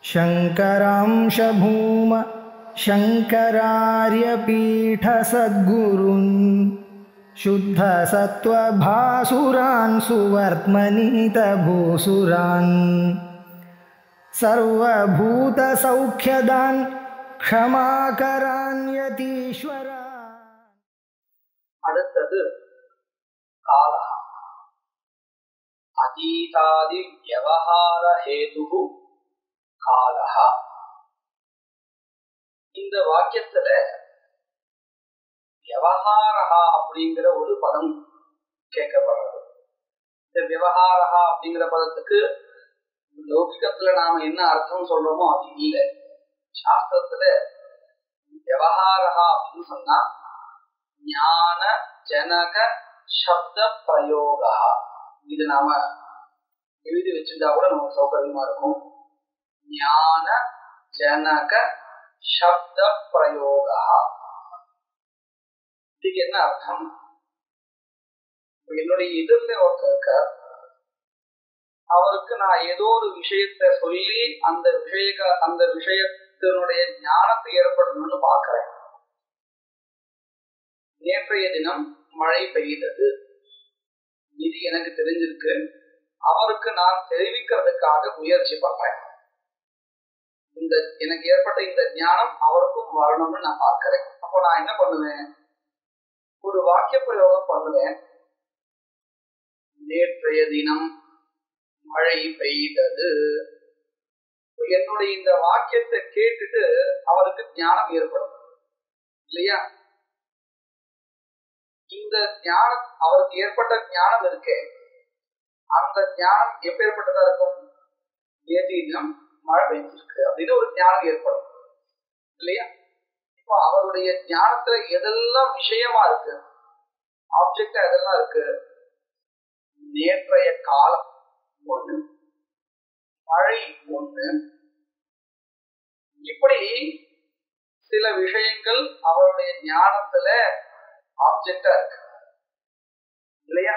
शङ्करांशभूम शङ्करार्यपीठसद्गुरुन् शुद्धसत्त्वभासुरान् सुवर्त्मनीतभूसुरान् सर्वभूतसौख्यदान् क्षमाकरान्यतीश्वरा அடுத்தது காலா அதீதாதி வியவஹார ஹேது காலஹா இந்த வாக்கியத்துல வியவஹாரஹா அப்படிங்கிற ஒரு பதம் கேட்கப்படுறது இந்த விவகாரஹா அப்படிங்கிற பதத்துக்கு லௌகிகத்துல நாம என்ன அர்த்தம் சொல்றோமோ அது இல்லை சாஸ்திரத்துல விவகாரஹா அப்படின்னு சொன்னா ஞான ஜனக சப்த பிரயோகா இது நாம எழுதி வச்சிருந்தா கூட நமக்கு சௌகரியமா இருக்கும் ஞான ஜனக சப்த பிரயோகா இதுக்கு என்ன அர்த்தம் என்னுடைய எதிரில ஒருத்தர் இருக்கார் அவருக்கு நான் ஏதோ ஒரு விஷயத்த சொல்லி அந்த விஷய அந்த விஷயத்தினுடைய ஞானத்தை ஏற்படணும்னு பாக்குறேன் நேற்றைய தினம் மழை பெய்தது இது எனக்கு தெரிஞ்சிருக்கு அவருக்கு நான் தெரிவிக்கிறதுக்காக முயற்சி பண்றேன் இந்த எனக்கு ஏற்பட்ட இந்த ஞானம் அவருக்கும் வரணும்னு நான் பார்க்கிறேன் அப்போ நான் என்ன பண்ணுவேன் ஒரு வாக்கிய பிரயோகம் பண்ணுவேன் நேற்றைய தினம் மழை பெய்தது என்னுடைய இந்த வாக்கியத்தை கேட்டுட்டு அவருக்கு ஞானம் ஏற்படும் இல்லையா இந்த ஞானம் அவருக்கு ஏற்பட்ட ஞானம் இருக்கே அந்த ஞானம் எப்பேற்பட்டதா இருக்கும் நேற்றைய தினம் மழை பெய்ஞ்சிருக்கு அப்படின்னு ஒரு ஞானம் ஏற்படும் இல்லையா இப்போ அவருடைய ஞானத்துல எதெல்லாம் விஷயமா இருக்கு ஆப்ஜெக்டா எதெல்லாம் இருக்கு நேற்றைய காலம் ஒண்ணு மழை ஒண்ணு இப்படி சில விஷயங்கள் அவருடைய ஞானத்துல ஆப்ஜெக்டா இருக்கு இல்லையா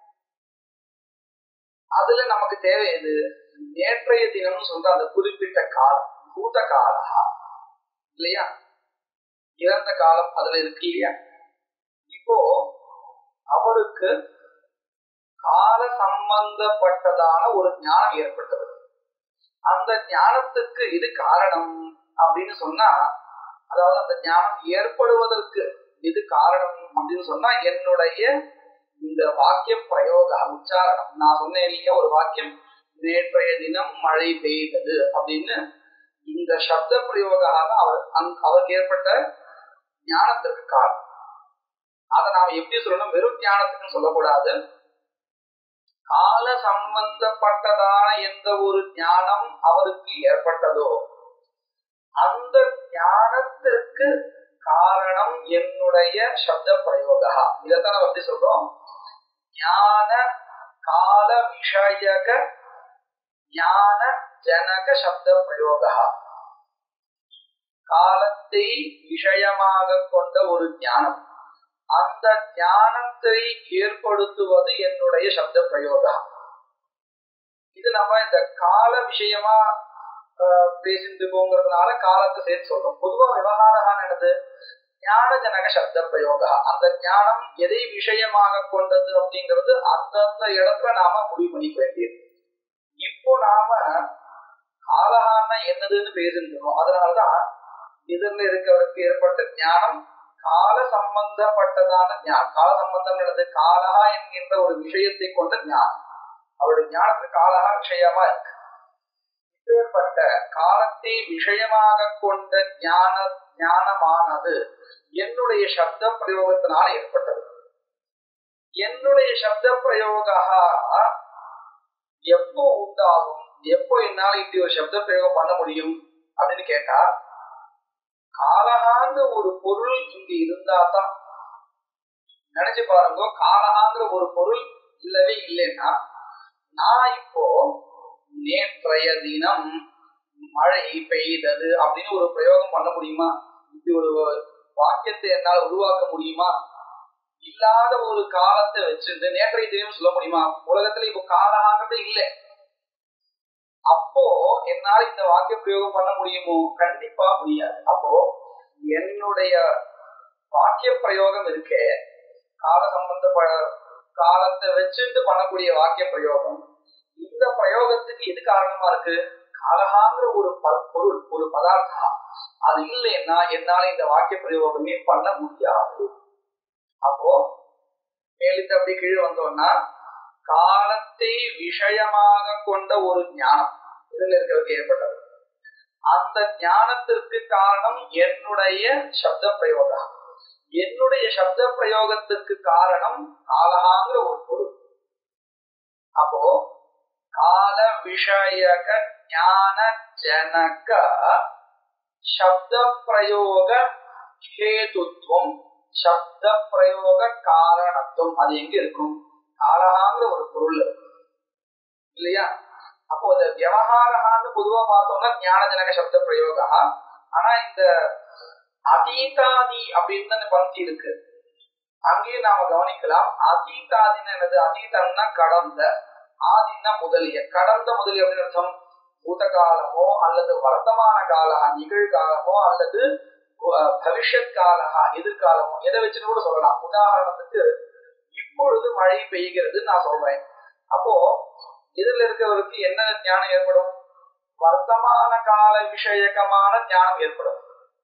அதுல நமக்கு தேவை எது நேற்றைய தினம்னு சொல்ற அந்த குறிப்பிட்ட காலம் பூத காலா இல்லையா இறந்த காலம் அதுல இருக்கு இல்லையா இப்போ அவருக்கு கால சம்பந்தப்பட்டதான ஒரு ஞானம் ஏற்பட்டது அந்த ஞானத்துக்கு இது காரணம் அப்படின்னு சொன்னா அதாவது அந்த ஞானம் ஏற்படுவதற்கு இது காரணம் அப்படின்னு சொன்னா என்னுடைய இந்த வாக்கிய பிரயோக உச்சாரணம் நான் சொன்னேன் இல்லையா ஒரு வாக்கியம் நேற்றைய தினம் மழை பெய்தது அப்படின்னு இந்த சப்த பிரயோகாக அவர் அவருக்கு ஏற்பட்ட ஞானத்திற்கு காரணம் அதை நாம் எப்படி சொல்லணும் வெறும் ஞானத்துக்குன்னு சொல்லக்கூடாது கால சம்பந்தப்பட்டதான எந்த ஒரு ஞானம் அவருக்கு ஏற்பட்டதோ அந்த ஞானத்திற்கு காரணம் என்னுடைய சப்த பிரயோகா இதைத்தான் நம்ம எப்படி சொல்றோம் ஞான கால விஷயக ஞான ஜனக சப்த பிரயோகா காலத்தை விஷயமாக கொண்ட ஒரு ஞானம் அந்த ஞானத்தை ஏற்படுத்துவது என்னுடைய சப்த பிரயோகா இது நம்ம இந்த கால விஷயமா பேசிட்டு போங்கிறதுனால காலத்தை சேர்த்து சொல்றோம் பொதுவா விவகாரம் என்னது ஞான ஜனக சப்த பிரயோகா அந்த ஞானம் எதை விஷயமாக கொண்டது அப்படிங்கிறது அந்தந்த இடத்துல நாம முடிவு பண்ணிக்க வேண்டியது இப்போ நாம காலகான என்னதுன்னு பேசிட்டு அதனாலதான் எதிரில் இருக்கிறவருக்கு ஏற்பட்ட ஞானம் கால சம்பந்தப்பட்டதான ஞானம் கால சம்பந்தம் என்னது காலகா என்கின்ற ஒரு விஷயத்தை கொண்ட ஞானம் அவருடைய ஞானத்துக்கு காலகா விஷயமா இருக்கு இப்பேற்பட்ட காலத்தை விஷயமாக கொண்ட ஞான ஞானமானது என்னுடைய சப்த பிரயோகத்தினால் ஏற்பட்டது என்னுடைய சப்த பிரயோகா எப்போ உண்டாகும் எப்போ என்னால் இப்படி ஒரு சப்த பிரயோகம் பண்ண முடியும் அப்படின்னு கேட்டா காலகான்னு ஒரு பொருள் இங்க இருந்தா தான் நினைச்சு பாருங்க காலகாங்கிற ஒரு பொருள் இல்லவே இல்லைன்னா நான் இப்போ நேற்றைய தினம் மழை பெய்தது அப்படின்னு ஒரு பிரயோகம் பண்ண முடியுமா இப்படி ஒரு வாக்கியத்தை என்னால் உருவாக்க முடியுமா இல்லாத ஒரு காலத்தை வச்சிருந்து நேற்றைய தினம் சொல்ல முடியுமா உலகத்துல இப்போ காலகாங்கிறது இல்லை அப்போ என்னால இந்த வாக்கிய பிரயோகம் பண்ண முடியுமோ கண்டிப்பா முடியாது அப்போ என்னுடைய வாக்கிய பிரயோகம் இருக்கே கால சம்பந்தப்பட காலத்தை வச்சுட்டு பண்ணக்கூடிய வாக்கிய பிரயோகம் இந்த பிரயோகத்துக்கு எது காரணமா இருக்கு காலகாங்கிற ஒரு ப- பொருள் ஒரு பதார்த்தம் அது இல்லைன்னா என்னால இந்த வாக்கிய பிரயோகமே பண்ண முடியாது அப்போ மேலிட்டு அப்படி கீழே வந்தோம்னா காலத்தை விஷயமாக கொண்ட ஒரு ஞானம் இதுல இருக்கிறது ஏற்பட்டது அந்த ஞானத்திற்கு காரணம் என்னுடைய சப்த பிரயோகம் என்னுடைய சப்த பிரயோகத்துக்கு காரணம் காலகாங்கிற ஒரு பொருள் அப்போ கால விஷயக ஞான ஜனக சப்த பிரயோக ஹேதுத்வம் சப்த பிரயோக காரணத்துவம் அது எங்க இருக்கும் காலகாங்கிற ஒரு பொருள் இருக்கு. இல்லையா அப்போ இந்த விவகாரகான்னு பொதுவா பார்த்தோம்னா ஞான ஜனக சப்த பிரயோகா ஆனா இந்த அதீதாதி அப்படின்னு தான் பந்தி இருக்கு அங்கேயும் நாம கவனிக்கலாம் அதீதாதின்னு என்னது அதீதம்னா கடந்த ஆதின்னா முதலிய கடந்த முதலிய அப்படின்னு அர்த்தம் பூத காலமோ அல்லது வர்த்தமான காலா நிகழ்காலமோ அல்லது அஹ், பவிஷ்யத் காலா எதிர்காலமோ எதை வச்சுன்னு கூட சொல்லலாம் உதாரணத்துக்கு இப்பொழுது மழை பெய்கிறது நான் சொல்றேன் அப்போ இதுல இருக்கிறவருக்கு என்ன ஞானம் ஏற்படும் வர்த்தமான கால விஷயகமான ஞானம் ஏற்படும்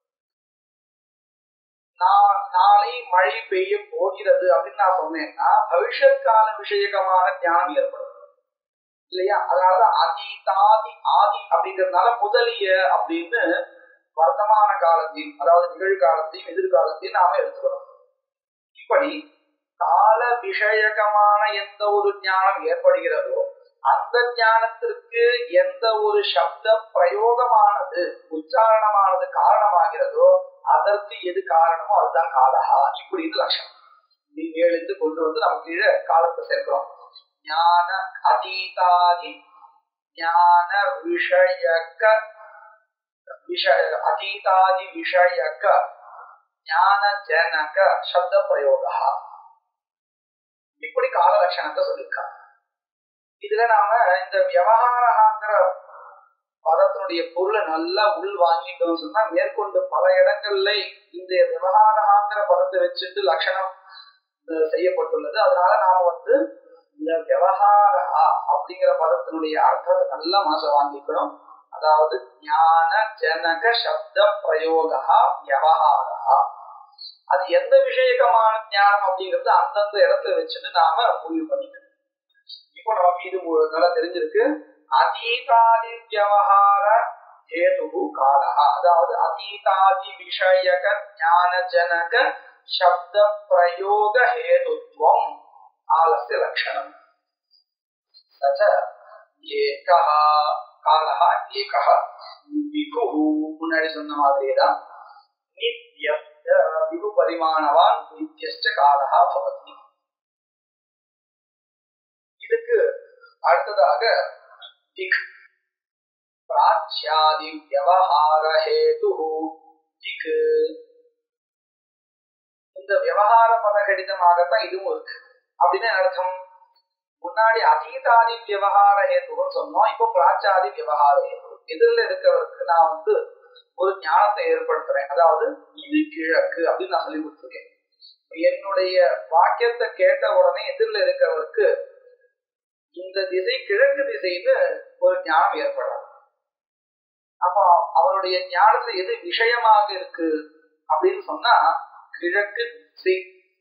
நா- நாளை மழை பெய்ய போகிறது அப்படின்னு நான் சொன்னேன்னா பவிஷ்யத் கால விஷயகமான ஞானம் ஏற்படும் இல்லையா அதனாலதான் அதீதாதி ஆதி அப்படிங்கறதுனால முதலிய அப்படின்னு வர்த்தமான காலத்தையும் அதாவது நிகழ்காலத்தையும் எதிர்காலத்தையும் நாம எடுத்துக்கணும் இப்படி கால விஷயகமான எந்த ஒரு ஞானம் ஏற்படுகிறதோ அந்த ஞானத்திற்கு எந்த ஒரு சப்த பிரயோகமானது உச்சாரணமானது காரணமாகிறதோ அதற்கு எது காரணமோ அதுதான் காலஹா இப்படின்னு லட்சணம் நீ எழுந்து கொண்டு வந்து நம்ம கீழே காலத்தை சேர்க்கிறோம் ஞான அதீதாதி ஞான விஷயக்க விஷய அதீதாதி விஷயக்க ஞான ஜனக சப்த பிரயோகா இப்படி கால லட்சணத்தை சொல்லியிருக்காங்க இதுல நாம இந்த விவகாரங்கிற பதத்தினுடைய பொருளை நல்லா உள் வாங்கிட்டோம் சொன்னா மேற்கொண்டு பல இடங்கள்ல இந்த விவகாரங்கிற பதத்தை வச்சுட்டு லட்சணம் அஹ், செய்யப்பட்டுள்ளது அதனால நாம வந்து இந்த விவகாரா அப்படிங்கிற பதத்தினுடைய அர்த்தத்தை நல்லா மனசை வாங்கிக்கணும் அதாவது ஞான ஜனக சப்த பிரயோகா விவகாரா அது எந்த விஷயகமான ஞானம் அப்படிங்கிறது அந்தந்த இடத்துல வச்சுட்டு நாம முடிவு பண்ணிக்கணும் இப்போ நமக்கு இது மு- நல்லா தெரிஞ்சிருக்கு அதீதாதி வியவஹார ஹேது காலஹ அதாவது அதீதாதி விஷயக ஞான ஜனக சப்த பிரயோக ஹேதுத்வம் காலஸ்ய லட்சணம் தச்ச ஏகः காலஹ ஏகः விபுः முன்னாடி சொன்ன மாதிரியே தான் நித்யஸ்ய விபு பரிமாணவான் நித்யஸ்ட காலஹ பவதி இதுக்கு அடுத்ததாக திக் பிராச்சியாதி வியவஹார ஹேது திக் இந்த விவகார பத கடிதமாகத்தான் இதுவும் இருக்கு அப்படின்னு என்ன அர்த்தம் முன்னாடி அதீதாதி விவகார ஹேத்துன்னு சொன்னோம் இப்போ பிராச்சாதி விவகார ஹேத்து எதிரில் இருக்கிறவருக்கு நான் வந்து ஒரு ஞானத்தை ஏற்படுத்துறேன் அதாவது இது கிழக்கு அப்படின்னு நான் சொல்லி கொடுத்துருக்கேன் என்னுடைய வாக்கியத்தை கேட்ட உடனே எதிரில் இருக்கிறவருக்கு இந்த திசை கிழக்கு திசைன்னு ஒரு ஞானம் ஏற்படாது அப்போ அவருடைய ஞானத்துல எது விஷயமாக இருக்கு அப்படின்னு சொன்னா கிழக்கு திசை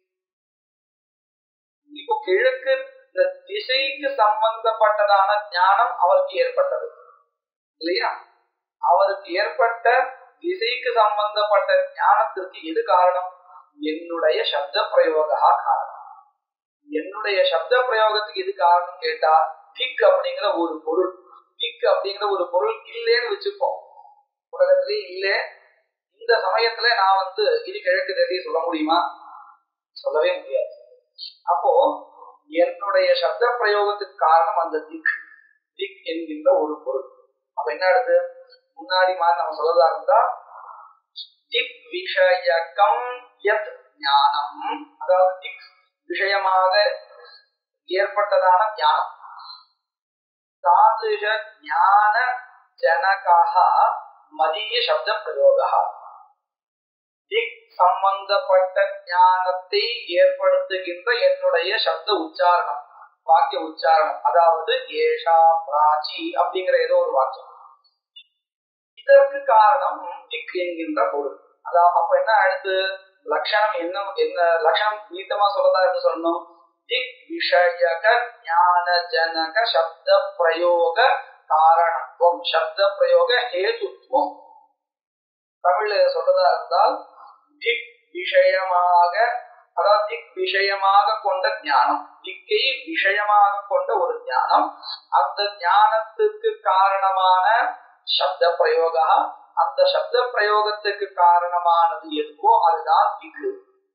இப்போ கிழக்கு இந்த திசைக்கு சம்பந்தப்பட்டதான ஞானம் அவருக்கு ஏற்பட்டது இல்லையா அவருக்கு ஏற்பட்ட திசைக்கு சம்பந்தப்பட்ட ஞானத்திற்கு எது காரணம் என்னுடைய சப்த பிரயோகா காரணம் என்னுடைய சப்த பிரயோகத்துக்கு எது காரணம் கேட்டா திக் அப்படிங்கிற ஒரு பொருள் திக் அப்படிங்கிற ஒரு பொருள் இல்லைன்னு வச்சுப்போம் உலகத்திலே இல்ல இந்த சமயத்துல நான் வந்து இது கிழக்கு திசை சொல்ல முடியுமா சொல்லவே முடியாது அப்போ என்னுடைய சப்த பிரயோகத்துக்கு காரணம் அந்த திக் திக் என்கின்ற ஒரு பொருள் அப்ப என்ன ஆகுது முன்னாடி மாதிரி நம்ம சொல்லதா இருந்தா திக் விஷயகம் யத் ஞானம் அதாவது திக் விஷயமாக ஏற்பட்டதான ஞானம் தாதுஷ ஞான ஜனகः மதிய சப்த பிரயோகः திக் சம்பந்தப்பட்ட ஞானத்தை ஏற்படுத்துகின்ற என்னுடைய சப்த உச்சாரணம் வாக்கிய உச்சாரணம் அதாவது ஏஷா பிராச்சி அப்படிங்கிற ஏதோ ஒரு வாக்கியம் இதற்கு காரணம் திக் என்கின்ற பொருள் அதாவது அப்ப என்ன அடுத்து லட்சணம் என்ன என்ன லட்சணம் நீட்டமா சொல்லதா என்று சொன்னோம் திக் விஷயக ஞான ஜனக சப்த பிரயோக காரணத்துவம் சப்த பிரயோக ஹேதுத்துவம் தமிழ்ல சொல்றதா இருந்தால் திக் விஷயமாக அதாவது திக் விஷயமாக கொண்ட ஞானம் திக்கை விஷயமாக கொண்ட ஒரு ஞானம் அந்த ஞானத்துக்கு காரணமான சப்த பிரயோக அந்த சப்த பிரயோகத்துக்கு காரணமானது எதுவோ அதுதான் திக்கு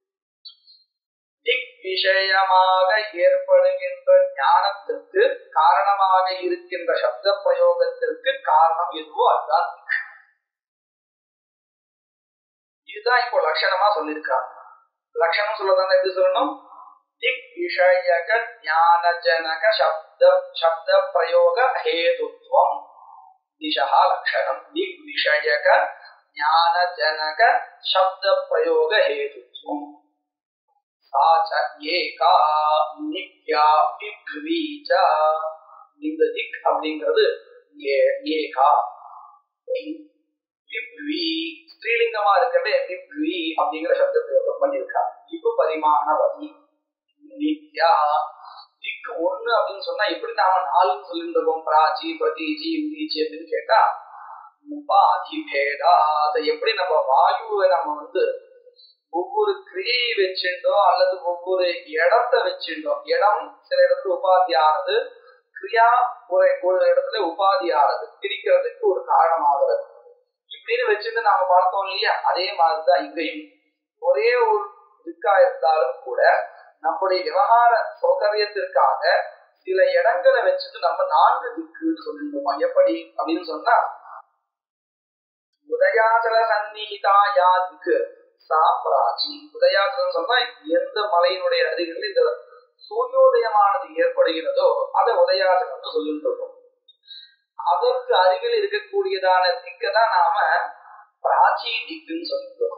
திக் விஷயமாக ஏற்படுகின்ற ஞானத்திற்கு காரணமாக இருக்கின்ற சப்த பிரயோகத்திற்கு காரணம் எதுவோ அதுதான் திக் இதுதான் இப்போ லட்சணமா சொல்லியிருக்காங்க லட்சணம் சொல்லதான் எப்படி சொல்லணும் திக் விஷயக ஞான ஜனக சப்த சப்த பிரயோக ஹேதுத்வம் திசா லட்சணம் திக் விஷயக ஞான ஜனக சப்த பிரயோக ஹேதுத்வம் சாச்ச ஏகா நித்யா பிக்வி ச இந்த திக் அப்படிங்கிறது ஏ- ஏகா விப்வி ஸ்ரீலிங்கமா இருக்கவே விப்வி அப்படிங்கிற சப்த பிரயோகம் பண்ணியிருக்காங்க விபு பரிமாணவதி நித்யா திக்கு ஒண்ணு அப்படின்னு சொன்னா எப்படி நாம நாலுன்னு சொல்லிட்டு இருக்கோம் பிராச்சி பிரதீச்சி இந்தீச்சி அப்படின்னு கேட்டா உபாதி பேதா அதை எப்படி நம்ம வாயுவை நம்ம வந்து ஒவ்வொரு கிரியை வச்சுட்டோ அல்லது ஒவ்வொரு இடத்த வச்சுட்டோம் இடம் சில இடத்துல உபாதி ஆறுது கிரியா ஒரு ஒரு இடத்துல உபாதி ஆறுது பிரிக்கிறதுக்கு ஒரு காரணமாகிறது இப்படின்னு வச்சுட்டு நாம பார்த்தோம் இல்லையா அதே மாதிரிதான் இங்கேயும் ஒரே ஒரு திக்கா இருந்தாலும் கூட நம்முடைய விவகார சௌகரியத்திற்காக சில இடங்களை வச்சுட்டு நம்ம நான்கு திக்குன்னு சொல்லிருந்தோம் எப்படி அப்படின்னு சொன்னா உதயாச்சல சந்நிகிதா யா திக்கு சா பிராச்சி உதயாச்சலம் சொன்னா எந்த மலையினுடைய அருகில் இந்த சூரியோதயமானது ஏற்படுகிறதோ அதை உதயாச்சலம்னு சொல்லிட்டு இருக்கோம் அதற்கு அருகில் இருக்கக்கூடியதான திக்கை தான் நாம பிராச்சி திக்குன்னு சொல்லிக்கிறோம்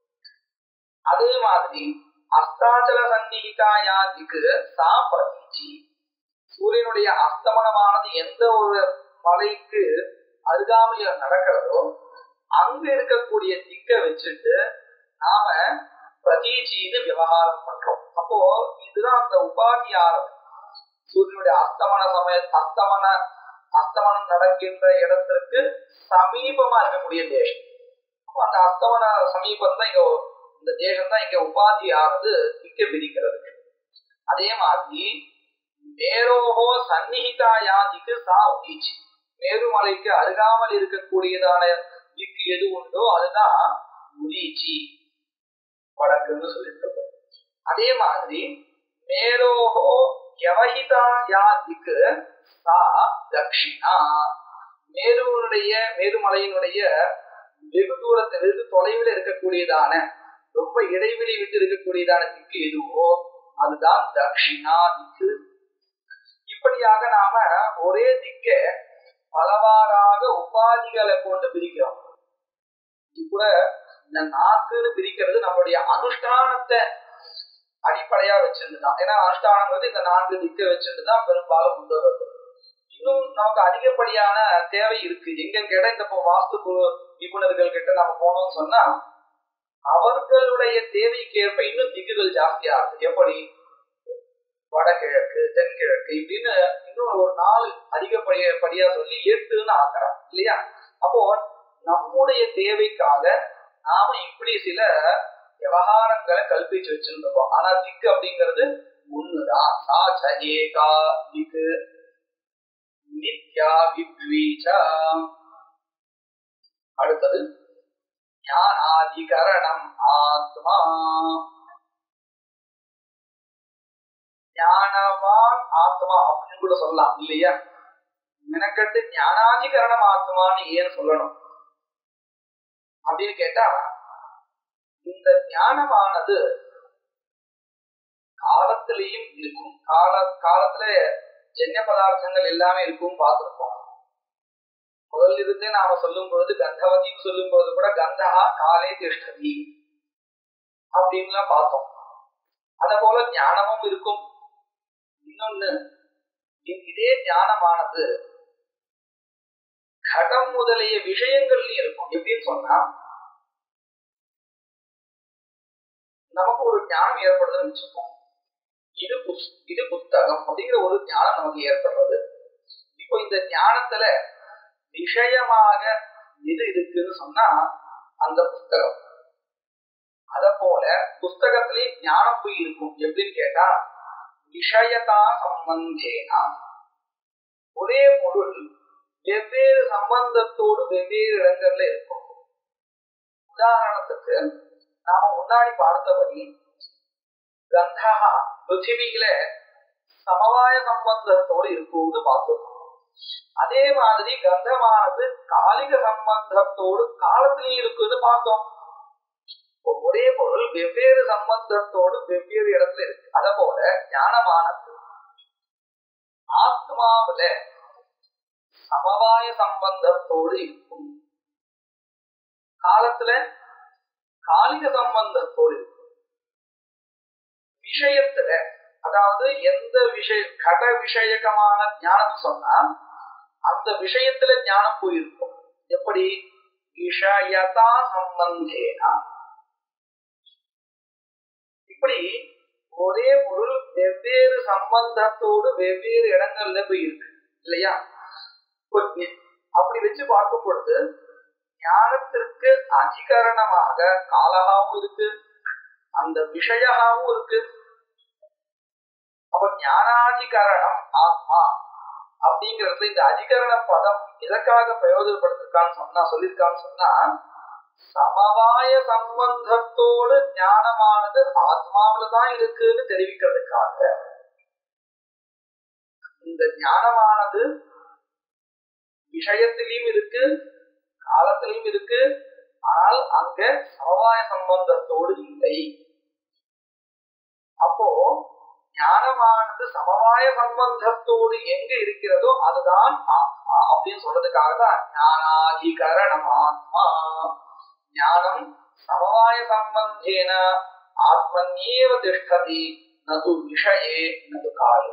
அதே மாதிரி அஸ்தாச்சல சந்நிகிதாயா திக்கு சா பிரதீச்சி சூரியனுடைய அஸ்தமனமானது எந்த ஒரு மலைக்கு அருகாமையில நடக்கிறதோ அங்க இருக்கக்கூடிய திக்கை வச்சுட்டு நாம பிரதீச்சின்னு விவகாரம் பண்றோம் அப்போ இதுதான் அந்த உபாதி ஆரம்பம் சூரியனுடைய அஸ்தமன சமய அஸ்தமன அஸ்தமனம் நடக்கின்ற இடத்திற்கு சமீபமா இருக்கக்கூடிய தேசம் அப்போ அந்த அஸ்தமன சமீபம் தான் இங்க இந்த தேசம் தான் இங்க உபாதி ஆனது திக்க பிரிக்கிறது அதே மாதிரி மேரோகோ சந்நிகிதாயா திக்கு சா உதீச்சி மேருமலைக்கு அருகாமல் இருக்கக்கூடியதான திக்கு எது உண்டோ அதுதான் உதீச்சி வடக்குன்னு சொல்லிட்டு அதே மாதிரி மேலோகோ யவஹிதா யா திக்கு சா தக்ஷிணா மேருனுடைய மேருமலையினுடைய வெகு தூரத்தில் வெகு தொலைவில் இருக்கக்கூடியதான ரொம்ப இடைவெளி விட்டு இருக்கக்கூடியதான திக்கு எதுவோ அதுதான் தக்ஷிணா திக்கு இப்படியாக நாம ஒரே திக்க பலவாறாக உபாதிகளை கொண்டு பிரிக்கிறோம் இது கூட இந்த நாக்குன்னு பிரிக்கிறது நம்மளுடைய அனுஷ்டானத்தை அடிப்படையா வச்சிருந்துதான் ஏன்னா அனுஷ்டானங்கிறது இந்த நான்கு திக்க வச்சிருந்துதான் பெரும்பாலும் கொண்டு வருது இன்னும் நமக்கு அதிகப்படியான தேவை இருக்கு எங்கன்னு கேட்டா இந்த இப்போ வாஸ்து கு- நிபுணர்கள் கிட்ட நம்ம போனோம்னு சொன்னா அவர்களுடைய தேவைக்கு ஏற்ப இன்னும் திக்குகள் ஜாஸ்தியா இருக்கு எப்படி வடகிழக்கு தென்கிழக்கு இப்படின்னு இன்னும் ஒரு நாலு அதிகப்படிய படியா சொல்லி எட்டுன்னு ஆக்குறாங்க இல்லையா அப்போ நம்முடைய தேவைக்காக நாம இப்படி சில விவகாரங்களை கல்பிச்சு வச்சிருந்தோம் ஆனா திக்கு அப்படிங்கிறது ஒண்ணுதான் சா ச ஏகா திக்கு நித்யா வித்வீச்ச அடுத்தது ஞானாதிகரணம் ஆத்மா ஞானவான் ஆத்மா அப்படின்னு கூட சொல்லலாம் இல்லையா மெனக்கட்டு ஞானாதிகரணம் ஆத்மான்னு ஏன் சொல்லணும் அப்படின்னு கேட்டா இந்த ஞானமானது காலத்திலையும் இருக்கும் கால காலத்துல ஜென்ய பதார்த்தங்கள் எல்லாமே இருக்கும் பார்த்திருப்போம் முதல்ல இருந்தே நாம சொல்லும் பொழுது கந்தவதின்னு சொல்லும் போது கூட கந்தா காலே திஷ்டதி அப்படின்லாம் பார்த்தோம் அத போல ஞானமும் இருக்கும் இன்னொன்னு இ- இதே ஞானமானது கடம் முதலிய விஷயங்கள்லயும் இருக்கும் எப்படின்னு சொன்னா நமக்கு ஒரு ஞானம் ஏற்படுதுன்னு வச்சுப்போம் இது புஸ் இது புத்தகம் அப்படிங்கிற ஒரு ஞானம் நமக்கு ஏற்படுறது இப்போ இந்த ஞானத்துல விஷயமாக எது இருக்குன்னு சொன்னா அந்த புஸ்தகம் அத போல புஸ்தகத்திலேயே ஞானம் போய் இருக்கும் எப்படின்னு கேட்டா விஷயதா சம்பந்தேனா ஒரே பொருள் வெவ்வேறு சம்பந்தத்தோடு வெவ்வேறு இடங்கள்ல இருக்கும் உதாரணத்துக்கு நாம முன்னாடி பார்த்தபடி கந்தா பிருத்திவியில சமவாய சம்பந்தத்தோடு இருக்கும்னு பார்த்தோம் அதே மாதிரி கந்தமானது காலிக சம்பந்தத்தோடு காலத்திலையும் இருக்குன்னு பார்த்தோம் இப்போ ஒரே பொருள் வெவ்வேறு சம்பந்தத்தோடு வெவ்வேறு இடத்துல இருக்கு அத போல ஞானமானது ஆத்மாவுல சமவாய சம்பந்தத்தோடு இருக்கும் காலத்துல காலிக சம்பந்தத்தோடு இருக்கும் விஷயத்துல அதாவது எந்த விஷய கட விஷயகமான ஞானம் சொன்னா அந்த விஷயத்துல ஞானம் போயிருக்கும் எப்படி விஷயதா சம்பந்தேனா இப்படி ஒரே பொருள் வெவ்வேறு சம்பந்தத்தோடு வெவ்வேறு இடங்கள்ல போய் இருக்கு இல்லையா இப்ப அப்படி வச்சு பார்க்கும் பொழுது ஞானத்திற்கு அதிகரணமாக காலகாவும் இருக்கு அந்த விஷயாவும் இருக்கு அப்ப ஞானாதிகரணம் ஆத்மா அப்படிங்கிறது இந்த அதிகரண பதம் எதற்காக பிரயோஜனப்படுத்திருக்கான்னு சொன்னா சொல்லியிருக்கான்னு சொன்னா சமவாய சம்பந்தத்தோடு ஞானமானது ஆத்மாவில தான் இருக்குன்னு தெரிவிக்கிறதுக்காக இந்த ஞானமானது விஷயத்திலையும் இருக்கு காலத்திலையும் இருக்கு ஆனால் அங்க சமவாய சம்பந்தத்தோடு இல்லை அப்போ ஞானமானது சமவாய சம்பந்தத்தோடு எங்க இருக்கிறதோ அதுதான் ஆத்மா அப்படின்னு சொல்றதுக்காக தான் ஞானாதிகரணம் ஆத்மா ஞானம் சமவாய சம்பந்தேன ஆத்மன்யேவ திஷ்டதி நது விஷயே நது காலே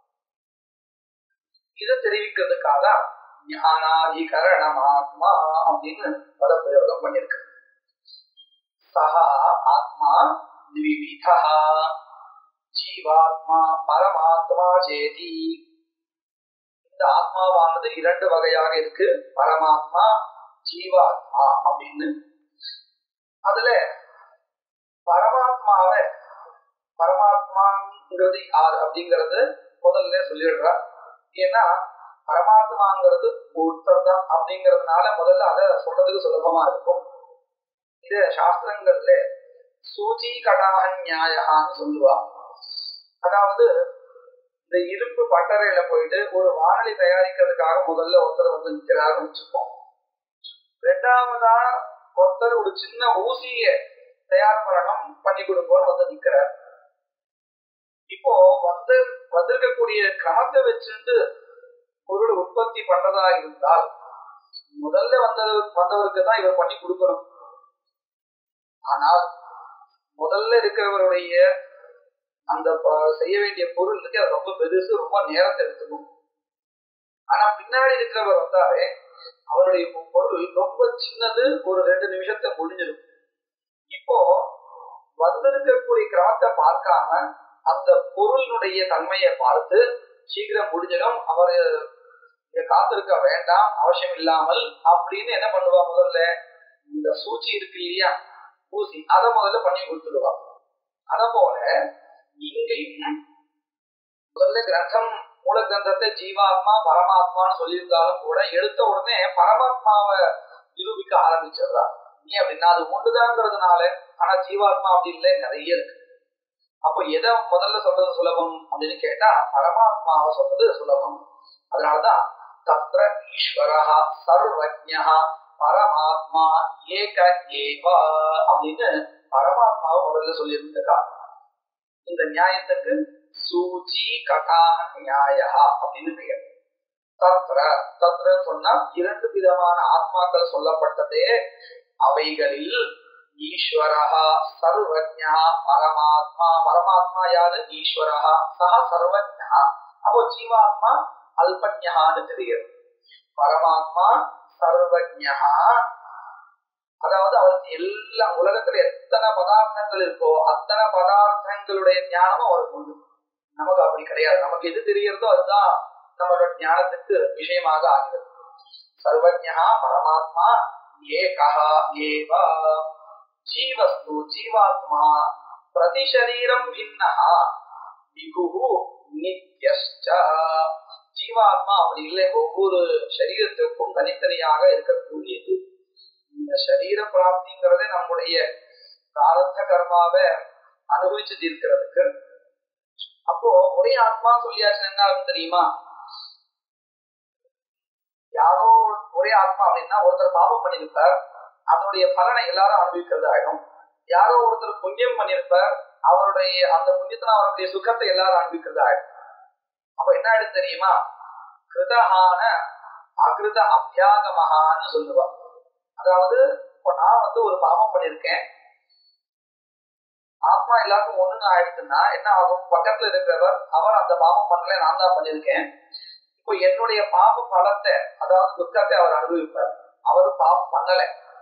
இதை தெரிவிக்கிறதுக்காக ஞானாதிகரணம் ஆத்மா அப்படின்னு பல பிரயோகம் பண்ணிருக்கு சஹா ஆத்மா த்விவிதா ஜீவாத்மா பரமாத்மா சேதி இந்த ஆத்மாவானது இரண்டு வகையாக இருக்கு பரமாத்மா ஜீவாத்மா அப்படின்னு அதுல பரமாத்மாவை பரமாத்மாங்கிறது யார் அப்படிங்கறது முதல்ல சொல்லிடுறா ஏன்னா பரமாத்மாங்கிறது ஒருத்தர் தான் அப்படிங்கறதுனால முதல்ல அதை சொல்றதுக்கு சுலபமா இருக்கும் இது சாஸ்திரங்கள்ல சூச்சி கடாக நியாயான்னு சொல்லுவா அதாவது இந்த இரும்பு பட்டறையில போயிட்டு ஒரு வானொலி தயாரிக்கிறதுக்காக முதல்ல ஒருத்தர் வந்து நிக்கிறாருன்னு வச்சுப்போம் ரெண்டாவதா ஒருத்தர் ஒரு சின்ன ஊசிய தயார் பண்ணணும் பண்ணி கொடுப்போம் வந்து நிக்கிறார் இப்போ வந்து வந்திருக்கக்கூடிய கிரமத்தை வச்சுட்டு பொருள் உற்பத்தி பண்றதா இருந்தால் முதல்ல வந்தது வந்தவருக்கு தான் இவர் பண்ணி கொடுக்கணும் ஆனால் முதல்ல இருக்கிறவருடைய அந்த செய்ய வேண்டிய பொருள் இருக்கு அது ரொம்ப பெருசு ரொம்ப நேரத்தை எடுத்துக்கும் ஆனா பின்னாடி இருக்கிறவர் வந்தாலே அவருடைய பொருள் ரொம்ப சின்னது ஒரு ரெண்டு நிமிஷத்தை முடிஞ்சிடும் இப்போ வந்திருக்கக்கூடிய கிராமத்தை பார்க்காம அந்த பொருளினுடைய தன்மையை பார்த்து சீக்கிரம் முடிஞ்சிடும் அவர் காத்திருக்க வேண்டாம் அவசியம் இல்லாமல் அப்படின்னு என்ன பண்ணுவா முதல்ல இந்த சூச்சி இருக்கு இல்லையா ஊசி அதை முதல்ல பண்ணி கொடுத்துடுவா அத போல இங்கேயும் முதல்ல கிரந்தம் மூல கிரந்தத்தை ஜீவாத்மா பரமாத்மான்னு சொல்லியிருந்தாலும் கூட எடுத்த உடனே பரமாத்மாவை நிரூபிக்க ஆரம்பிச்சிடுறா ஏன் அப்படின்னா அது ஒன்றுதாங்கிறதுனால ஆனா ஜீவாத்மா அப்படி இல்லை நிறைய இருக்கு அப்போ எதை முதல்ல சொல்றது சுலபம் அப்படின்னு கேட்டா பரமாத்மாவை சொல்றது சுலபம் அதனாலதான் தத்ர ஈஸ்வரா சர்வஜா பரமாத்மா ஏக ஏவா அப்படின்னு பரமாத்மாவை முதல்ல சொல்லியிருந்திருக்கா இந்த நியாயத்துக்கு சூச்சி கடாக நியாயா அப்படின்னு பெயர் தத்ர தத்ரன்னு சொன்னா இரண்டு விதமான ஆத்மாக்கள் சொல்லப்பட்டதே அவைகளில் ஈஸ்வரஹா சர்வஜா பரமாத்மா பரமாத்மா யாரு ஈஸ்வரஹா சஹ சர்வஜா அப்போ ஜீவாத்மா அல்பஜான்னு தெரியுது பரமாத்மா சர்வஜா அதாவது அவருக்கு எல்லா உலகத்துல எத்தனை பதார்த்தங்கள் இருக்கோ அத்தனை பதார்த்தங்களுடைய ஞானமும் அவருக்கு உண்டு நமக்கு அப்படி கிடையாது நமக்கு எது தெரியறதோ அதுதான் நம்மளோட ஞானத்துக்கு விஷயமாக ஆகிறது சர்வஜா பரமாத்மா ஏகா ஏவ ஜீவஸ்து ஜீவாத்மா பிரதிசரீரம் பின்னா விபு நித்யஷ்ட ஜீவாத்மா அப்படி இல்லை ஒவ்வொரு சரீரத்துக்கும் தனித்தனியாக இருக்கக்கூடியது இந்த சரீர பிராப்திங்கிறதே நம்முடைய பிராரத்த கர்மாவை அனுபவிச்சு தீர்க்கிறதுக்கு அப்போ ஒரே ஆத்மா சொல்லியாச்சு என்ன ஆகும் தெரியுமா யாரோ ஒரே ஆத்மா அப்படின்னா ஒருத்தர் பாவம் பண்ணியிருப்பார் அதனுடைய பலனை எல்லாரும் அனுபவிக்கிறது ஆயிடும் யாரோ ஒருத்தர் புண்ணியம் பண்ணியிருப்பார் அவருடைய அந்த புண்ணியத்தின அவருடைய சுகத்தை எல்லாரும் அனுபவிக்கிறது ஆயிடும் அப்ப என்ன ஆயிடும் தெரியுமா கிருதஹான அகிருத அபியாகமகான்னு சொல்லுவா அதாவது இப்ப நான் வந்து ஒரு பாவம் பண்ணிருக்கேன் ஆத்மா எல்லாருக்கும் ஒண்ணுன்னு ஆயிடுச்சுன்னா என்ன ஆகும் பக்கத்துல இருக்கிறவர் அவர் அந்த பாவம் பண்ணல நான் தான் பண்ணிருக்கேன் இப்போ என்னுடைய பாவ பலத்தை அதாவது துக்கத்தை அவர் அனுபவிப்பார் அவரு பாவம் பண்ணல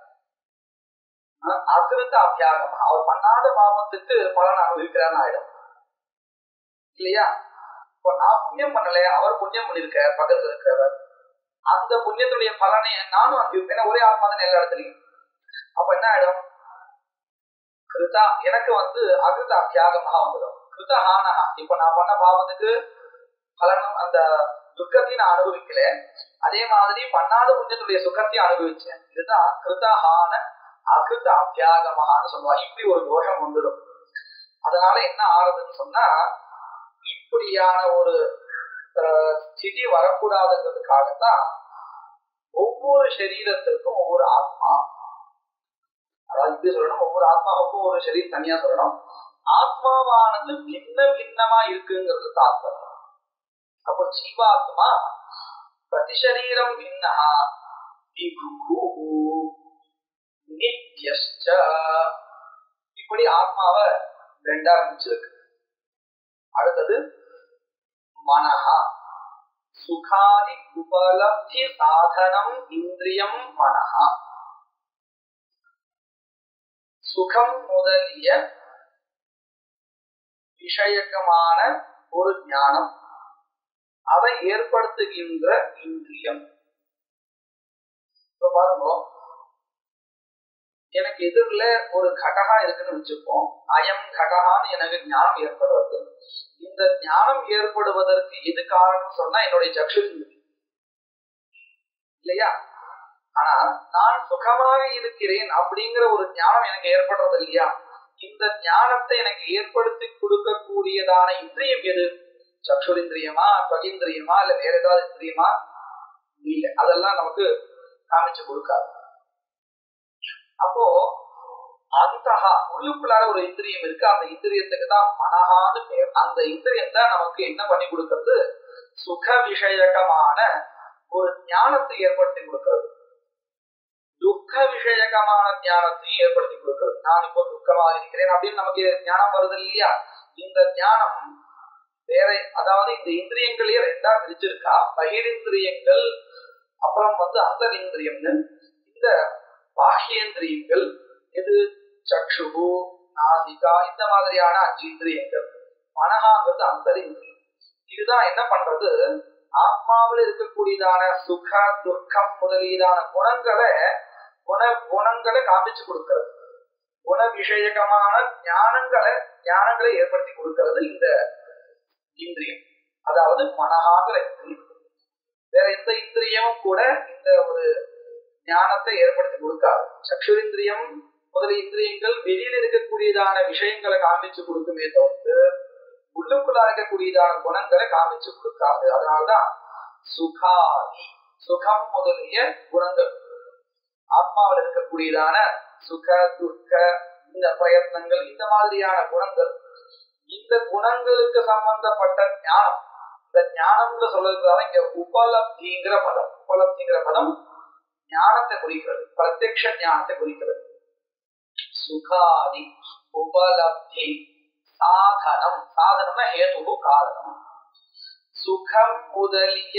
அகிருத்த அபியாகம் அவர் பண்ணாத பாவத்துக்கு பலன் அனுபவிக்கிறான்னு ஆயிடும் இல்லையா இப்போ நான் புண்ணியம் பண்ணல அவர் புண்ணியம் பண்ணிருக்க பக்கத்துல இருக்கிறவர் அந்த புண்ணியத்துடைய பலனை நானும் அனுபவிப்பேன் ஒரே ஆத்மா தான் எல்லா இடத்துலையும் அப்ப என்ன ஆயிடும் கிருதா எனக்கு வந்து அகிருத அத்தியாகமாக வந்துடும் கிருத ஹானஹா இப்ப நான் பண்ண பாவத்துக்கு பலனும் அந்த துக்கத்தையும் நான் அனுபவிக்கல அதே மாதிரி பண்ணாத புண்ணியத்துடைய சுகத்தையும் அனுபவிச்சேன் இதுதான் கிருதஹான அகிருத அத்தியாகமகான்னு சொல்லுவா இப்படி ஒரு தோஷம் வந்துடும் அதனால என்ன ஆறுதுன்னு சொன்னா இப்படியான ஒரு ஸ்திதி வரக்கூடாதுங்கிறதுக்காகத்தான் ஒவ்வொரு சரீரத்திற்கும் ஒவ்வொரு ஆத்மா அதாவது இப்படி சொல்லணும் ஒவ்வொரு ஆத்மாவுக்கும் ஒரு சரீரம் தனியா சொல்லணும் ஆத்மாவானது பின்ன பின்னமா இருக்குங்கிறது தாத்பரியம் அப்போ ஜீவாத்மா பிரதிசரீரம் பின்னா நித்யஷ்ட இப்படி ஆத்மாவை ரெண்டா பிரிச்சிருக்கு அடுத்தது மனஹா சுகாதி உபலப்தி சாதனம் இந்திரியம் மனஹா சுகம் முதலிய விஷயக்கமான ஒரு ஞானம் அதை ஏற்படுத்துகின்ற இந்திரியம் பாருங்க எனக்கு எதிரில் ஒரு கடகா இருக்குன்னு வச்சுப்போம் அயம் கடகான்னு எனக்கு ஞானம் ஏற்படுறது இந்த ஞானம் ஏற்படுவதற்கு எது காரணம் சொன்னா என்னுடைய சக்ஷு இல்லையா ஆனா நான் சுகமாக இருக்கிறேன் அப்படிங்கிற ஒரு ஞானம் எனக்கு ஏற்படுறது இல்லையா இந்த ஞானத்தை எனக்கு ஏற்படுத்தி கொடுக்கக்கூடியதான இந்திரியம் எது சக்ஷுரிந்திரியமா பகிந்திரியமா இல்ல வேற ஏதாவது இந்திரியமா இல்ல அதெல்லாம் நமக்கு காமிச்சு கொடுக்காது அப்போ அந்த உள்ளுக்குள்ளார ஒரு இந்திரியம் இருக்கு அந்த இந்திரியத்துக்கு தான் மனஹான்னு பேர் அந்த இந்திரியம் தான் நமக்கு என்ன பண்ணி கொடுக்கறது சுக விஷயகமான ஒரு ஞானத்தை ஏற்படுத்தி கொடுக்கிறது துக்க விஷயகமான ஞானத்தையும் ஏற்படுத்தி கொடுக்கிறது நான் இப்போ துக்கமாக இருக்கிறேன் அப்படின்னு நமக்கு ஞானம் வருது இல்லையா இந்த ஞானம் வேற அதாவது இந்த இந்திரியங்களே ரெண்டா பிரிச்சிருக்கா பகிரிந்திரியங்கள் அப்புறம் வந்து அந்தரிந்திரியம்னு இந்த பாஹ்யேந்திரியங்கள் இது சக்ஷு நாசிகா இந்த மாதிரியான அஞ்சு இந்திரியங்கள் மனகாங்கிறது அந்தரிந்திரியம் இதுதான் என்ன பண்றது ஆத்மாவில் இருக்கக்கூடியதான சுக துக்கம் முதலியதான குணங்களை குண குணங்களை காமிச்சு கொடுக்கிறது குண விஷயகமான ஞானங்களை ஞானங்களை ஏற்படுத்தி கொடுக்கிறது இந்த இந்திரியம் அதாவது மனகாங்கிற இந்திரியம் வேற எந்த இந்திரியமும் கூட இந்த ஒரு ஞானத்தை ஏற்படுத்தி கொடுக்காது சக்ஷுரிந்திரியம் முதலிய இந்திரியங்கள் வெளியில் இருக்கக்கூடியதான விஷயங்களை காமிச்சு கொடுக்குமே தவிர்த்து உள்ளுக்குள்ளா இருக்கக்கூடியதான குணங்களை காமிச்சு கொடுக்காது அதனால்தான் சுகாதி சுகம் முதலிய குணங்கள் ஆத்மாவில் இருக்கக்கூடியதான சுக துக்க இந்த பிரயத்னங்கள் இந்த மாதிரியான குணங்கள் இந்த குணங்களுக்கு சம்பந்தப்பட்ட ஞானம் இந்த ஞானம்னு சொல்றதுக்காக இங்க உபலப்திங்கிற பதம் உபலப்திங்கிற பதம் ஞானத்தை குறிக்கிறது பிரத்யக்ஷ ஞானத்தை குறிக்கிறது சுகாதி உபலப்தி சாதனம் சாதனம்னா ஹேது காரணம் சுகம் முதலிய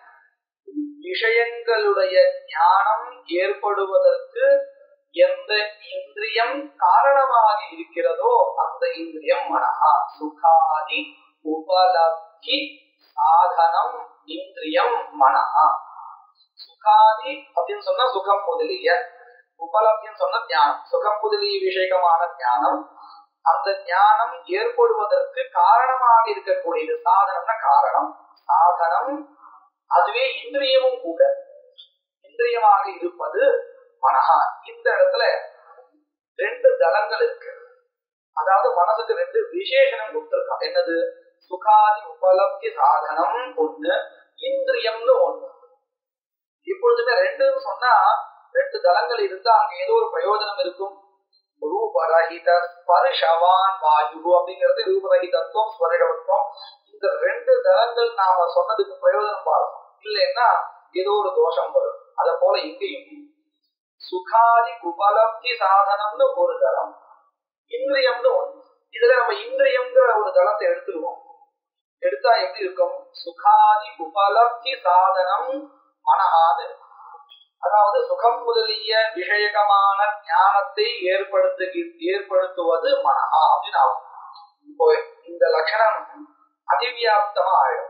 விஷயங்களுடைய ஞானம் ஏற்படுவதற்கு எந்த இந்திரியம் காரணமாக இருக்கிறதோ அந்த இந்திரியம் மனஹா சுகாதி உபலப்தி சாதனம் இந்திரியம் மனஹா சுகாதி அப்படின்னு சொன்னா சுகம் முதலிய உபலப்தின்னு சொன்ன ஞானம் சுகம் முதலிய விஷயமான ஞானம் அந்த ஞானம் ஏற்படுவதற்கு காரணமாக இருக்கக்கூடியது சாதனம்னா காரணம் சாதனம் அதுவே இந்திரியமும் கூட இந்திரியமாக இருப்பது மனஹா இந்த இடத்துல ரெண்டு தளங்கள் இருக்கு அதாவது மனசுக்கு ரெண்டு விசேஷனம் கொடுத்திருக்கான் என்னது சுகாதி உபலப்தி சாதனம் ஒண்ணு இந்திரியம்னு ஒண்ணு இப்பொழுதுமே ரெண்டுன்னு சொன்னா ரெண்டு தளங்கள் இருந்தா அங்க ஏதோ ஒரு பிரயோஜனம் இருக்கும் ரூபரஹித ஸ்பர்ஷவான் வாயு அப்படிங்கிறது ரூபரஹிதத்துவம் ஸ்பர்ஷவத்துவம் இந்த ரெண்டு தளங்கள் நாம சொன்னதுக்கு பிரயோஜனம் பார்க்கணும் இல்லைன்னா ஏதோ ஒரு தோஷம் வரும் அத போல இங்கேயும் சுகாதி உபலப்தி சாதனம்னு ஒரு தளம் இந்திரியம்னு ஒண்ணு இதுல நம்ம இந்திரியம்ங்கிற ஒரு தளத்தை எடுத்துருவோம் எடுத்தா எப்படி இருக்கும் சுகாதி உபலப்தி சாதனம் மனஹாது அதாவது சுகம் முதலிய விஷயகமான ஞானத்தை ஏற்படுத்து ஏற்படுத்துவது மனஹா அப்படின்னு ஆகும் இப்போ இந்த லட்சணம் அதிவியாப்தமா ஆயிடும்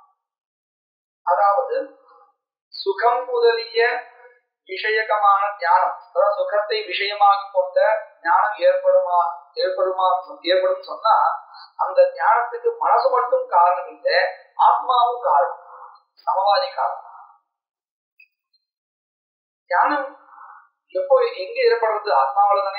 அதாவது சுகம் முதலிய விஷயகமான ஞானம் அதாவது சுகத்தை விஷயமாக கொண்ட ஞானம் ஏற்படுமா ஏற்படுமா ஏற்படும் சொன்னா அந்த ஞானத்துக்கு மனசு மட்டும் காரணம் இல்லை ஆத்மாவும் காரணம் சமவாதி காரணம் ஞானம் எப்போ எங்க ஏற்படுறது ஆத்மாவில தானே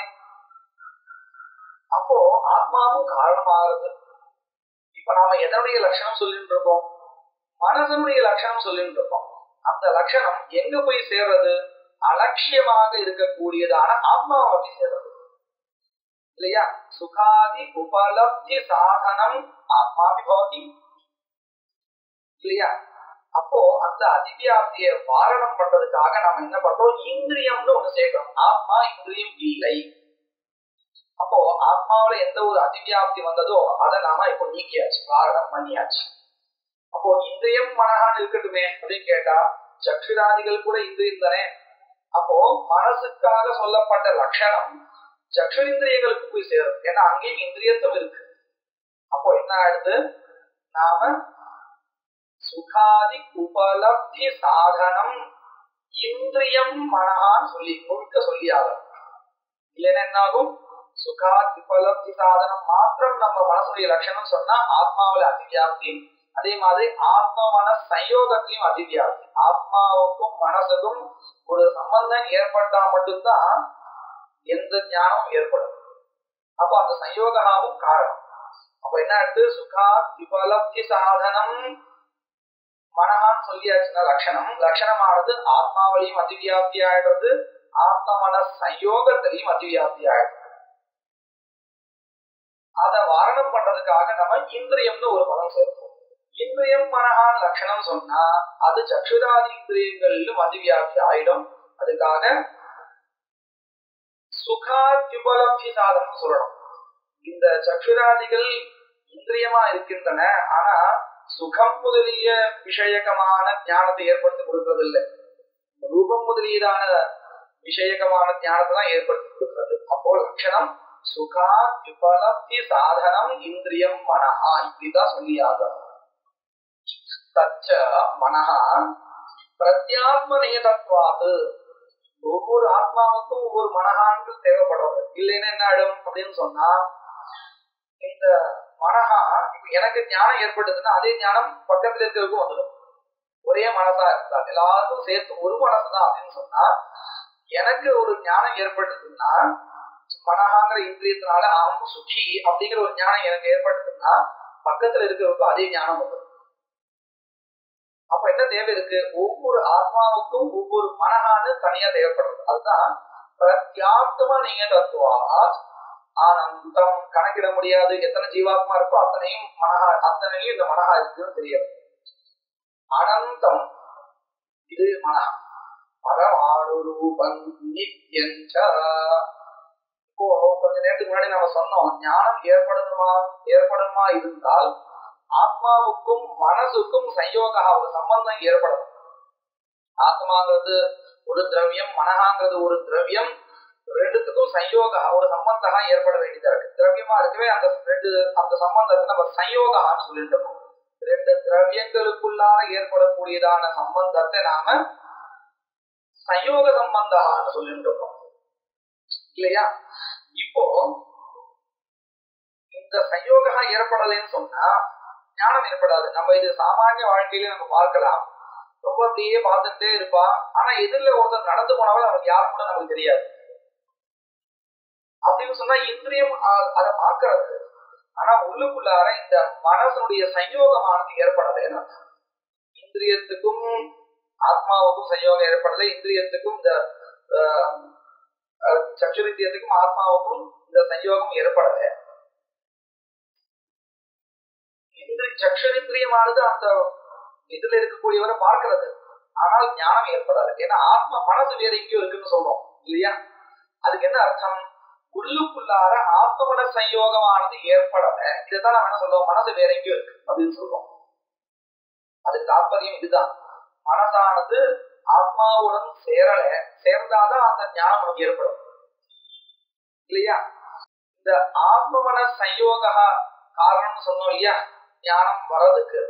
அப்போ ஆத்மாவும் காரணமாகிறது இப்ப நாம எதனுடைய லட்சணம் சொல்லிட்டு இருக்கோம் மனசனுடைய லட்சணம் சொல்லிட்டு இருக்கோம் அந்த லட்சணம் எங்க போய் சேர்றது அலட்சியமாக இருக்கக்கூடியதான ஆத்மாவை போய் சேர்றது இல்லையா சுகாதி உபலப்தி சாதனம் ஆத்மாவி பவதி இல்லையா அப்போ அந்த அதிவியாப்திய வாரணம் பண்றதுக்காக நாம என்ன பண்றோம் இந்திரியம்னு ஒண்ணு சேர்க்கிறோம் ஆத்மா இந்திரியம் இல்லை அப்போ ஆத்மாவில எந்த ஒரு அதிவியாப்தி வந்ததோ அதை நாம இப்போ நீக்கியாச்சு வாரணம் பண்ணியாச்சு அப்போ இந்திரியம் மனகான்னு இருக்கட்டுமே அப்படின்னு கேட்டா சக்ஷுராதிகள் கூட இந்திரியம் தானே அப்போ மனசுக்காக சொல்லப்பட்ட லட்சணம் சக்ஷு இந்திரியங்களுக்கு போய் சேரும் ஏன்னா அங்கேயும் இந்திரியத்தும் இருக்கு அப்போ என்ன ஆயிடுது நாம சுகாதி உபலப்தி சாதனம் இந்திரியம் மனகான்னு சொல்லி முழுக்க சொல்லி ஆகும் இல்லைன்னா என்ன ஆகும் சுகாதி உபலப்தி சாதனம் மாத்திரம் நம்ம மனசுடைய லட்சணம் சொன்னா ஆத்மாவில அதிவியாப்தி அதே மாதிரி ஆத்மா மன சயோகத்திலையும் அதிவியாப்தி ஆத்மாவுக்கும் மனசுக்கும் ஒரு சம்பந்தம் ஏற்பட்டா மட்டும்தான் எந்த ஞானமும் ஏற்படும் அப்போ அந்த சயோகாவும் காரணம் அப்ப என்ன எடுத்து சுகா உபலப்தி சாதனம் மனகான்னு சொல்லியாச்சுன்னா லட்சணம் லட்சணமானது ஆத்மாவிலையும் அதிவியாப்தி ஆயிடுறது ஆத்ம மன சயோகத்திலையும் அதிவியாப்தி ஆயிடுது அதை வாரணம் பண்றதுக்காக நம்ம இந்திரியம்னு ஒரு பதம் சேர்ப்போம் இந்திரியம் மனகான் லட்சணம் சொன்னா அது சக்ஷுராதி இந்திரியங்களிலும் அதிவியாப்தி ஆயிடும் அதுக்காக சுகாத்யுபலப்தி சாதனம் சொல்லணும் இந்த சக்ஷுராதிகள் இந்திரியமா இருக்கின்றன ஆனா சுகம் முதலிய விஷயகமான ஞானத்தை ஏற்படுத்தி கொடுக்கறது இல்லை ரூபம் முதலியதான விஷயகமான ஞானத்தை தான் ஏற்படுத்தி கொடுக்கிறது அப்போ லட்சணம் சுகா உபலப்தி சாதனம் இந்திரியம் மனஹா இப்படிதான் சொல்லியாக தச்ச மனஹா பிரத்யாத்மநேதத்வாது ஒவ்வொரு ஆத்மாவுக்கும் ஒவ்வொரு மனஹான்கள் தேவைப்படுறது இல்லைன்னா என்ன ஆயிடும் அப்படின்னு சொன்னா இந்த மனஹா இப்ப எனக்கு ஞானம் ஏற்பட்டதுன்னா அதே ஞானம் பக்கத்துல இருக்கிறதுக்கும் வந்துடும் ஒரே மனசா இருந்தா எல்லாருக்கும் சேர்த்து ஒரு மனசுதான் அப்படின்னு சொன்னா எனக்கு ஒரு ஞானம் ஏற்பட்டதுன்னா மனஹாங்கிற இந்திரியத்தினால அகம் சுகி அப்படிங்கிற ஒரு ஞானம் எனக்கு ஏற்பட்டதுன்னா பக்கத்துல இருக்கிறவருக்கும் அதே ஞானம் வந்துடும் அப்ப என்ன தேவை இருக்கு ஒவ்வொரு ஆத்மாவுக்கும் ஒவ்வொரு மனஹான்னு தனியா தேவைப்படுறது அதுதான் பிரத்யாத்ம நீங்க தத்துவா ஆனந்தம் கணக்கிட முடியாது எத்தனை ஜீவாத்மா இருக்கோ அத்தனையும் மனஹா அத்தனையும் இந்த மனஹா இருக்குன்னு தெரியாது அனந்தம் இது மனஹா பரமாணு ரூபம் நித்யஞ்ச இப்போ கொஞ்ச நேரத்துக்கு முன்னாடி நம்ம சொன்னோம் ஞானம் ஏற்படுமா ஏற்படுமா இருந்தால் ஆத்மாவுக்கும் மனசுக்கும் சயோகா ஒரு சம்பந்தம் ஏற்படும் ஆத்மாங்கிறது ஒரு திரவியம் மனகாங்கிறது ஒரு திரவியம் ரெண்டுத்துக்கும் சயோகா ஒரு சம்பந்தகா ஏற்பட வேண்டியதா இருக்கு திரவியமா இருக்கவே அந்த ரெண்டு அந்த சம்பந்தத்தை நம்ம சயோகான்னு சொல்லிட்டு இருக்கோம் ரெண்டு திரவியங்களுக்குள்ளார ஏற்படக்கூடியதான சம்பந்தத்தை நாம சயோக சம்பந்தான்னு சொல்லிட்டு இருக்கோம் இல்லையா இப்போ இந்த சயோகா ஏற்படலைன்னு சொன்னா ஞானம் ஏற்படாது நம்ம இது சாமானிய வாழ்க்கையில நம்ம பார்க்கலாம் ரொம்ப அப்படியே பார்த்துட்டே இருப்பான் ஆனா எதிரில ஒருத்தர் நடந்து போனாலும் அவனுக்கு யாரும் கூட நமக்கு தெரியாது அப்படின்னு சொன்னா இந்திரியம் அ- அதை பார்க்கறது ஆனா உள்ளுக்குள்ளார இந்த மனசனுடைய சயோகமானது ஏற்படலைன்னு அர்த்தம். இந்திரியத்துக்கும் ஆத்மாவுக்கும் சயோகம் ஏற்படலை இந்திரியத்துக்கும் இந்த அஹ், அஹ், சக்ஷுரித்தியத்துக்கும் ஆத்மாவுக்கும் இந்த சயோகம் ஏற்படலை இந்திரி சக்ஷரிந்திரியமானது அந்த இதுல இருக்கக்கூடியவரை பார்க்கிறது ஆனால் ஞானம் ஏற்படாது ஏன்னா ஆத்மா மனசு வேற எங்கேயோ இருக்குன்னு சொல்றோம் இல்லையா அதுக்கு என்ன அர்த்தம் உள்ளுக்குள்ளார ஆத்மமன சயோகமானது ஏற்படல இதைத்தான் நம்ம என்ன சொல்றோம் மனசு வேற எங்கேயோ இருக்கு அப்படின்னு சொல்றோம் அதுக்கு தாற்பயம் இதுதான் மனசானது ஆத்மாவுடன் சேரல சேர்ந்தாதான் அந்த ஞானம் நமக்கு ஏற்படும் இல்லையா இந்த ஆத்மமன சயோக காரணம்னு சொன்னோம் இல்லையா ஞானம் வர்றதுக்கு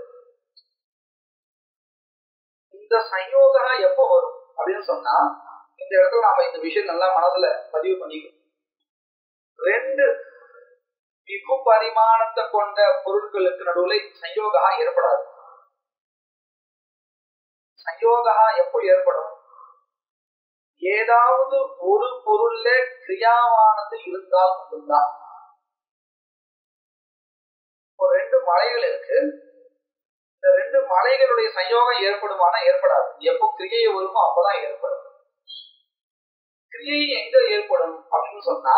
இந்த சயோகா எப்போ வரும் அப்படின்னு சொன்னா இந்த இடத்துல நாம இந்த விஷயம் நல்லா மனசுல பதிவு பண்ணிக்கணும் ரெண்டு விகு பரிமாணத்தை கொண்ட பொருட்களுக்கு நடுவுல சயோகா ஏற்படாது சயோகா எப்போ ஏற்படும் ஏதாவது ஒரு பொருள்ல கிரியாவானது இருந்தால் மட்டும்தான் இப்போ ரெண்டு மலைகள் இருக்கு இந்த ரெண்டு மலைகளுடைய சயோகம் ஏற்படுமானா ஏற்படாது எப்போ கிரியை வருமோ அப்பதான் ஏற்படும் கிரியை எங்க ஏற்படும் அப்படின்னு சொன்னா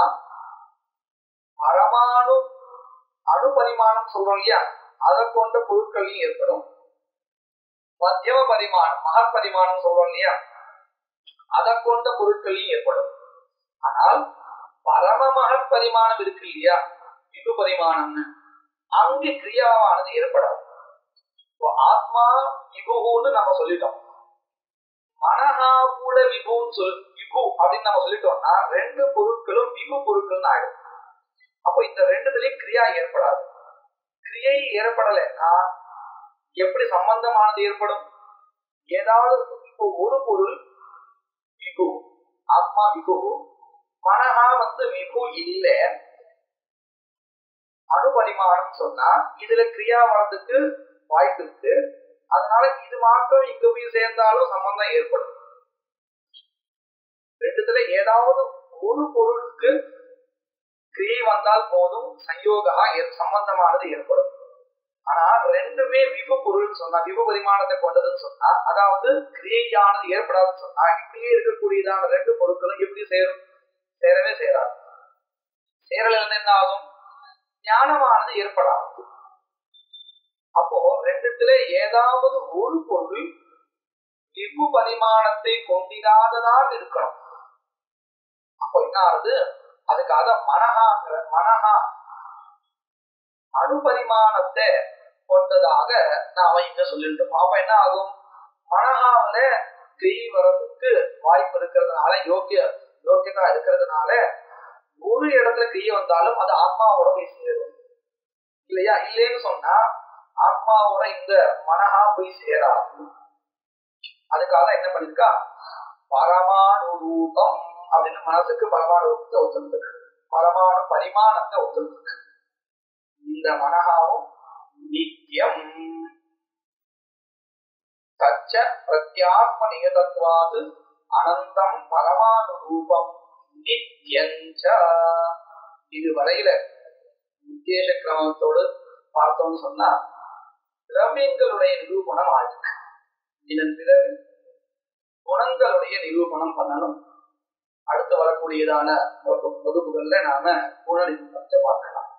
பரமாணு அணு பரிமாணம் சொல்றோம் இல்லையா அதை கொண்ட பொருட்களையும் ஏற்படும் மத்தியம பரிமாணம் மகத் பரிமாணம் சொல்றோம் இல்லையா அதை கொண்ட பொருட்களையும் ஏற்படும் ஆனால் பரம மகத் பரிமாணம் இருக்கு இல்லையா விபு பரிமாணம்னு அங்கு கிரியாவானது ஏற்படாது இப்போ ஆத்மா விபுன்னு நம்ம சொல்லிட்டோம் மனஹா கூட விபுன்னு சொல் விபு அப்படின்னு நம்ம சொல்லிட்டோம்னா ரெண்டு பொருட்களும் விபு பொருட்கள் ஆயிடும் அப்போ இந்த ரெண்டுத்துலயும் கிரியா ஏற்படாது கிரியை ஏற்படலைன்னா எப்படி சம்பந்தமானது ஏற்படும் ஏதாவது இப்போ ஒரு பொருள் விபு ஆத்மா விபு மனஹா வந்து விபு இல்லை அணுபரிமாணம் சொன்னா இதுல கிரியா வரதுக்கு வாய்ப்பு இருக்கு அதனால இது மாத்திரம் இங்க போய் சேர்ந்தாலும் சம்பந்தம் ஏற்படும் ரெண்டுத்துல ஏதாவது ஒரு பொருளுக்கு கிரியை வந்தால் போதும் சயோகா ஏற்- சம்பந்தமானது ஏற்படும் ஆனா ரெண்டுமே விபு பொருள் சொன்னா விபு பரிமாணத்தை கொண்டதுன்னு சொன்னா அதாவது கிரியையானது ஏற்படாதுன்னு சொன்னா இப்படியே இருக்கக்கூடியதான ரெண்டு பொருட்களும் எப்படி சேரும் சேரவே சேராது சேரல என்ன ஆகும் ஞானமானது ஏற்படாது அப்போ ரெண்டுத்துல ஏதாவது ஒரு பொருள் விபு பரிமாணத்தை கொண்டிராததாக இருக்கணும் அப்போ என்ன ஆகுது அதுக்காக மனஹாங்கிற மனஹா அணுபரிமாணத்தை கொண்டதாக நாம இங்க சொல்லிட்டு இருக்கோம் அப்ப என்ன ஆகும் மனஹாவில கிரி வர்றதுக்கு வாய்ப்பு இருக்கிறதுனால யோக்கிய யோக்கியதா இருக்கிறதுனால ஒரு இடத்துல கிரியை வந்தாலும் அது ஆத்மாவோட போய் சேரும் இல்லையா இல்லைன்னு சொன்னா ஆத்மாவோட இந்த மனஹா போய் சேராது அதுக்காக என்ன பண்ணிருக்கா பரமாணு ரூபம் அப்படின்னு மனசுக்கு பரமாணு ரூபத்தை ஒத்துருக்கு பரமாணு பரிமாணத்தை ஒத்துருக்கு இந்த மனஹாவும் நித்தியம் தச்ச பிரத்யாத்ம நியதத்வாது அனந்தம் பரமாணு ரூபம் நித்யஞ்ச இது வரையில உத்தேச கிரமத்தோடு பார்த்தோம்னு சொன்னா திரவியங்களுடைய நிரூபணம் ஆயிருக்கு இதன் பிறகு குணங்களுடைய நிரூபணம் பண்ணணும் அடுத்து வரக்கூடியதான வகுப்பு- வகுப்புகள்ல நாம புனரின்பத்தை பார்க்கலாம்